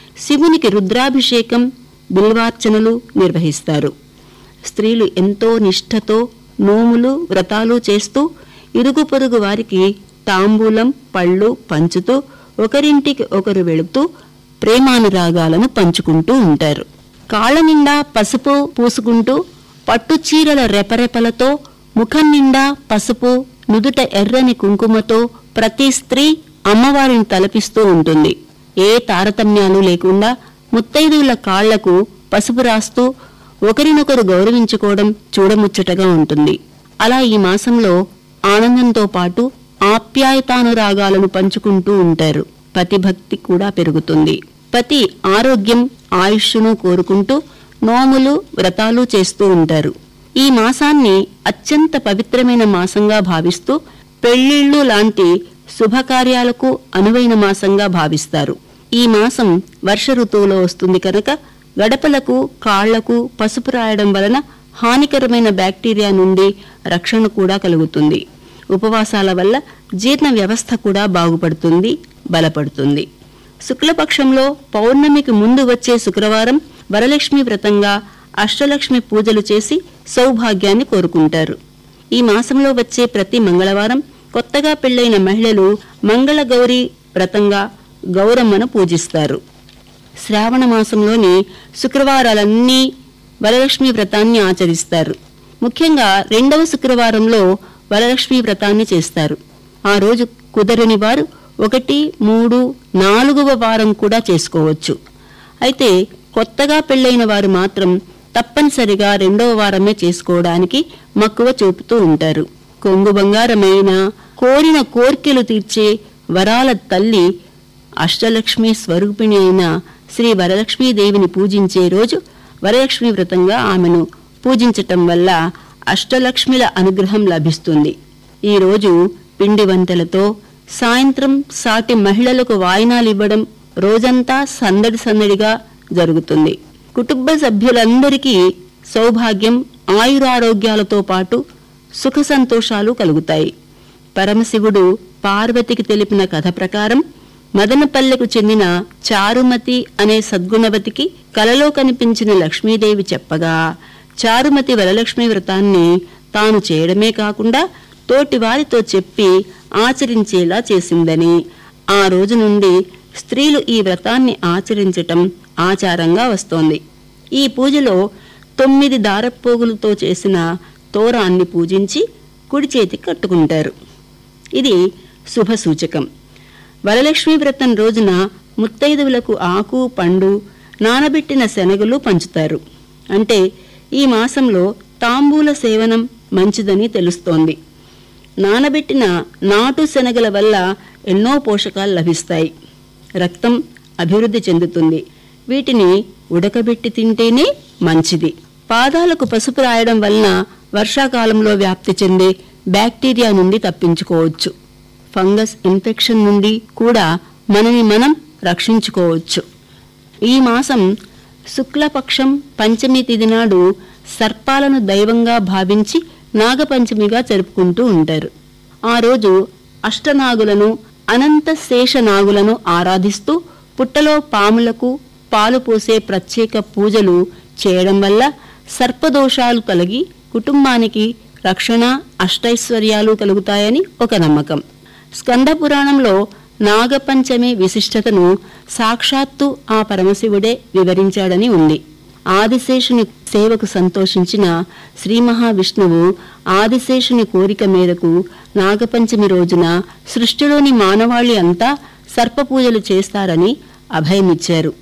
శివునికి రుద్రాభిషేకం బిల్వార్చనలు నిర్వహిస్తారు స్త్రీలు ఎంతో నిష్ఠతో నోములు వ్రతాలు చేస్తూ ఇరుగు పొరుగు వారికి తాంబూలం పళ్ళు పంచుతూ ఒకరింటికి ఒకరు వెళుతూ ప్రేమానురాగాలను పంచుకుంటూ ఉంటారు కాళ్ళ నిండా పసుపు పూసుకుంటూ పట్టు చీరల రెపరెపలతో ముఖం నిండా పసుపు నుదుట ఎర్రని కుంకుమతో ప్రతి స్త్రీ అమ్మవారిని తలపిస్తూ ఉంటుంది ఏ తారతమ్యాలు లేకుండా ముత్తైదువుల కాళ్లకు పసుపు రాస్తూ ఒకరినొకరు గౌరవించుకోవడం చూడముచ్చటగా ఉంటుంది అలా ఈ మాసంలో ఆనందంతో పాటు ఆప్యాయతానురాగాలను పంచుకుంటూ ఉంటారు పతిభక్తి కూడా పెరుగుతుంది పతి ఆరోగ్యం ఆయుష్ను కోరుకుంటూ నోములు వ్రతాలు చేస్తూ ఉంటారు ఈ మాసాన్ని అత్యంత పవిత్రమైన మాసంగా భావిస్తూ పెళ్లిళ్ళు లాంటి శుభకార్యాలకు అనువైన మాసంగా భావిస్తారు ఈ మాసం వర్ష ఋతువులో వస్తుంది కనుక గడపలకు కాళ్లకు పసుపు రాయడం వలన హానికరమైన బ్యాక్టీరియా నుండి రక్షణ కూడా కలుగుతుంది ఉపవాసాల వల్ల జీర్ణ వ్యవస్థ కూడా బాగుపడుతుంది బలపడుతుంది శుక్లపక్షంలో పౌర్ణమికి ముందు వచ్చే శుక్రవారం వరలక్ష్మి వ్రతంగా అష్టలక్ష్మి పూజలు చేసి సౌభాగ్యాన్ని కోరుకుంటారు ఈ మాసంలో వచ్చే ప్రతి మంగళవారం కొత్తగా పెళ్లైన మహిళలు మంగళగౌరి వ్రతంగా గౌరమ్మను పూజిస్తారు శ్రావణ మాసంలోని శుక్రవారాలన్నీ వరలక్ష్మి వ్రతాన్ని ఆచరిస్తారు ముఖ్యంగా రెండవ శుక్రవారంలో వరలక్ష్మి వ్రతాన్ని చేస్తారు ఆ రోజు కుదరని వారు ఒకటి మూడు నాలుగవ వారం కూడా చేసుకోవచ్చు అయితే కొత్తగా పెళ్ళైన వారు మాత్రం తప్పనిసరిగా రెండవ వారమే చేసుకోవడానికి మక్కువ చూపుతూ ఉంటారు కొంగు బంగారమైన కోరిన కోర్కెలు తీర్చే వరాల తల్లి అష్టలక్ష్మి స్వరూపిణి అయిన శ్రీ వరలక్ష్మీదేవిని పూజించే రోజు వరలక్ష్మి వ్రతంగా ఆమెను పూజించటం వల్ల అష్టలక్ష్మిల అనుగ్రహం లభిస్తుంది ఈ రోజు పిండి వంటలతో సాయంత్రం సాటి మహిళలకు వాయినాలు ఇవ్వడం రోజంతా సందడి సందడిగా జరుగుతుంది కుటుంబ సభ్యులందరికీ సౌభాగ్యం ఆయురారోగ్యాలతో పాటు సుఖ సంతోషాలు కలుగుతాయి పరమశివుడు పార్వతికి తెలిపిన కథ ప్రకారం మదనపల్లెకు చెందిన చారుమతి అనే సద్గుణవతికి కలలో కనిపించిన లక్ష్మీదేవి చెప్పగా చారుమతి వరలక్ష్మి వ్రతాన్ని తాను చేయడమే కాకుండా తోటి వారితో చెప్పి ఆచరించేలా చేసిందని ఆ రోజు నుండి స్త్రీలు ఈ వ్రతాన్ని ఆచరించటం ఆచారంగా వస్తోంది ఈ పూజలో తొమ్మిది దారపోగులతో చేసిన తోరాన్ని పూజించి కుడి చేతికి కట్టుకుంటారు ఇది శుభ సూచకం వరలక్ష్మి వ్రతం రోజున ముత్తైదువులకు ఆకు పండు నానబెట్టిన శనగలు పంచుతారు అంటే ఈ మాసంలో తాంబూల సేవనం మంచిదని తెలుస్తోంది నానబెట్టిన నాటు శనగల వల్ల ఎన్నో పోషకాలు లభిస్తాయి రక్తం అభివృద్ధి చెందుతుంది వీటిని ఉడకబెట్టి తింటేనే మంచిది పాదాలకు పసుపు రాయడం వలన వర్షాకాలంలో వ్యాప్తి చెందే బ్యాక్టీరియా నుండి తప్పించుకోవచ్చు ఫంగస్ ఇన్ఫెక్షన్ నుండి కూడా మనని మనం రక్షించుకోవచ్చు ఈ మాసం శుక్లపక్షం పంచమి తిథి నాడు సర్పాలను దైవంగా భావించి నాగపంచమిగా జరుపుకుంటూ ఉంటారు ఆ రోజు అష్టనాగులను అనంత శేష నాగులను ఆరాధిస్తూ పుట్టలో పాములకు పాలు పోసే ప్రత్యేక పూజలు చేయడం వల్ల సర్పదోషాలు కలిగి కుటుంబానికి రక్షణ అష్టైశ్వర్యాలు కలుగుతాయని ఒక నమ్మకం స్కంద పురాణంలో నాగపంచమి విశిష్టతను సాక్షాత్తు ఆ పరమశివుడే వివరించాడని ఉంది ఆదిశేషుని సేవకు సంతోషించిన శ్రీ మహావిష్ణువు ఆదిశేషుని కోరిక మేరకు నాగపంచమి రోజున సృష్టిలోని మానవాళి అంతా సర్పపూజలు చేస్తారని అభయమిచ్చారు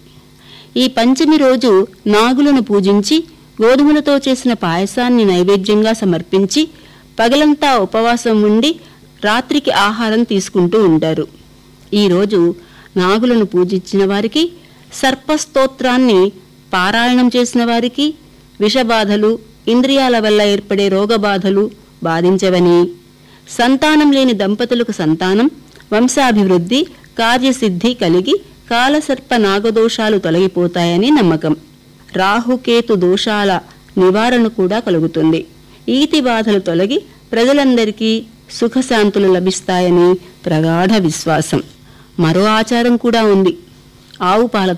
ఈ పంచమి రోజు నాగులను పూజించి గోధుమలతో చేసిన పాయసాన్ని నైవేద్యంగా సమర్పించి పగలంతా ఉపవాసం ఉండి రాత్రికి ఆహారం తీసుకుంటూ ఉంటారు ఈ రోజు నాగులను పూజించిన వారికి సర్పస్తోత్రాన్ని పారాయణం చేసిన వారికి విషబాధలు ఇంద్రియాల వల్ల ఏర్పడే రోగబాధలు బాధించవని సంతానం లేని దంపతులకు సంతానం వంశాభివృద్ధి కార్యసిద్ధి కలిగి కాలసర్ప నాగదోషాలు తొలగిపోతాయని నమ్మకం రాహుకేతు దోషాల నివారణ కూడా కలుగుతుంది ఈతి బాధలు తొలగి ప్రజలందరికీ సుఖశాంతులు లభిస్తాయని ప్రగాఢ విశ్వాసం మరో ఆచారం కూడా ఉంది ఆవు పాల